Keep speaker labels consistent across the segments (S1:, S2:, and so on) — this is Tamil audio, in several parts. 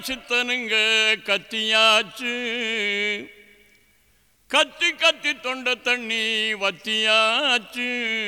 S1: சித்தனுங்க கத்தியாச்சு கத்தி கத்தி தொண்ட தண்ணி வத்தியாச்சு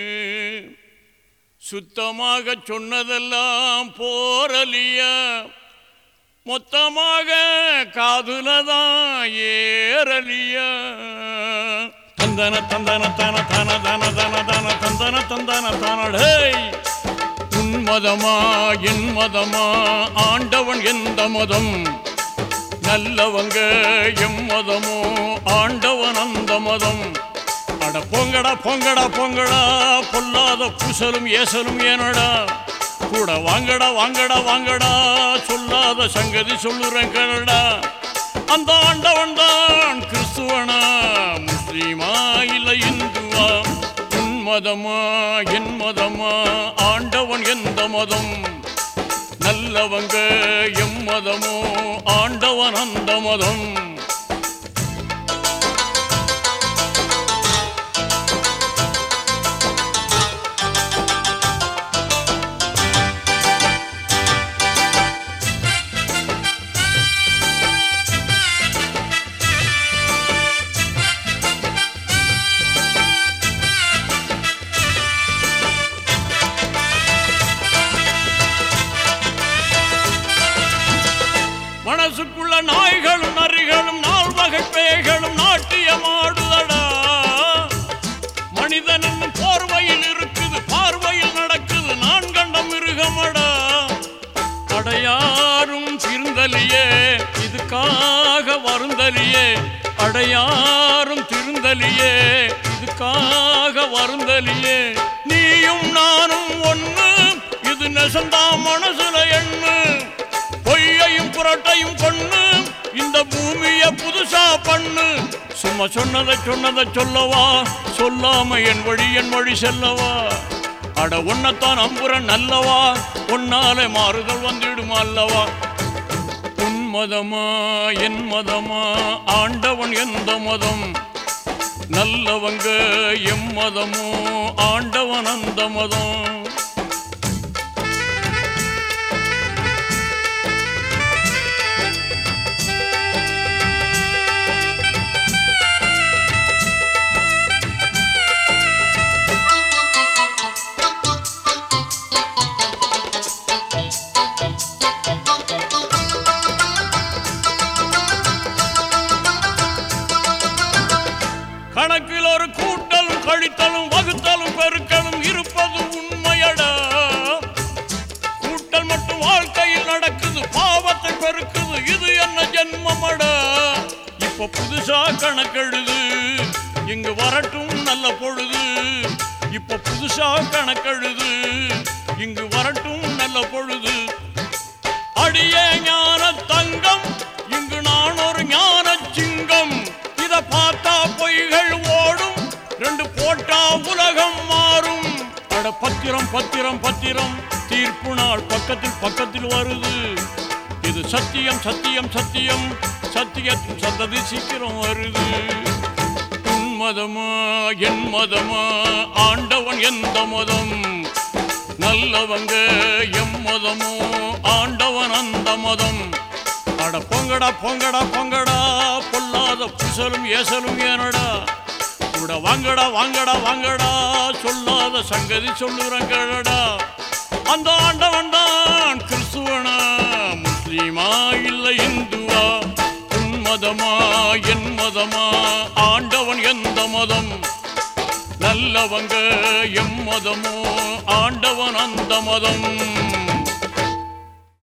S1: சுத்தமாக சொன்னதெல்லாம் போரலியா மொத்தமாக காதுலதான் ஏறலியா தந்தன தந்தன தன தன தன தன தன தந்தன தந்தன தனடே உன் மதமா என் மதமா ஆண்டவன் எந்த மதம் நல்லவங்க எம் மதமோ ஆண்டவன் அந்த மதம் அட பொங்கடா பொங்கடா பொங்கடா பொல்லாத பூசலும் ஏசலும் ஏனடா கூட வாங்கடா வாங்கடா வாங்கடா சொல்லாத சங்கதி சொல்லுறேன் கனடா அந்த ஆண்டவன் தான் கிறிஸ்துவனா முஸ்லீமா இல்ல இந்துவா உன் மதமா என் மதமா ஆண்டவன் எந்த மதம் நல்லவங்க எம் மதமோ ஆண்டவன் அந்த மதம் மனசுக்குள்ள நாய்களும் நரிகளும் நால் வகை பேய்களும் நாட்டியமாடுதடா மனிதன் என்னும் போர்வையில் இருக்குது பார்வையில் நடக்குது நான் கண்ட மிருகமடா அடையாரும் திருந்தலியே இதுக்காக வருந்தலியே அடையாரும் திருந்தலியே இதுக்காக வருந்தலியே நீயும் நானும் ஒண்ணு இது நெசந்தா மனசுல எண்ணு பொய்யையும் புரட்டையும் கொண்ணு இந்த பூமிய புதுசா பண்ணு சும்மா சொன்னதை சொன்னதை சொல்லவா சொல்லாம என் வழி என் வழி செல்லவா அட உன்னத்தான் அம்புரன் நல்லவா உன்னாலே மாறுதல் வந்துடுமா அல்லவா உன் மதமா என் மதமா ஆண்டவன் எந்த மதம் நல்லவங்க எம் மதமோ ஆண்டவன் அந்த மதம் கணக்கில் ஒரு கூட்டலும் கழித்தலும் வகுத்தலும் பெருக்கலும் இருப்பது உண்மையடா கூட்டல் மட்டும் வாழ்க்கையில் நடக்குது பாவத்தை பெருக்குது இது என்ன ஜென்மமடா இப்ப புதுசா கணக்கெழுது இங்கு வரட்டும் நல்ல பொழுது இப்ப புதுசா கணக்கெழுது இங்கு வரட்டும் நல்ல பொழுது அடியே ஞான தங்கம் இங்கு நான் ஒரு ஞான சிங்கம் இத பார்த்தா பொய்கள் ஓடும் ரெண்டு போட்டா உலகம் மாறும் அட பத்திரம் பத்திரம் பத்திரம் தீர்ப்பு நாள் பக்கத்தில் பக்கத்தில் வருது இது சத்தியம் சத்தியம் சத்தியம் சத்தியத்தின் சந்ததி சீக்கிரம் வருது உன் மதமா என் மதமா ஆண்டவன் எந்த மதம் நல்லவங்க எம் மதமோ ஆண்டவன் அந்த மதம் அட பொங்கடா பொங்கடா பொங்கடா பொல்லாத புசலும் ஏசலும் ஏனடா கூட வாங்கடா வாங்கடா வாங்கடா சொல்லாத சங்கதி சொல்லுறங்கடா அந்த ஆண்டவன் தான் கிறிஸ்துவனா முஸ்லீமா இல்ல இந்துவா உன் மதமா என் மதமா ஆண்டவன் எந்த மதம் நல்லவங்க எம் மதமோ ஆண்டவன் அந்த மதம்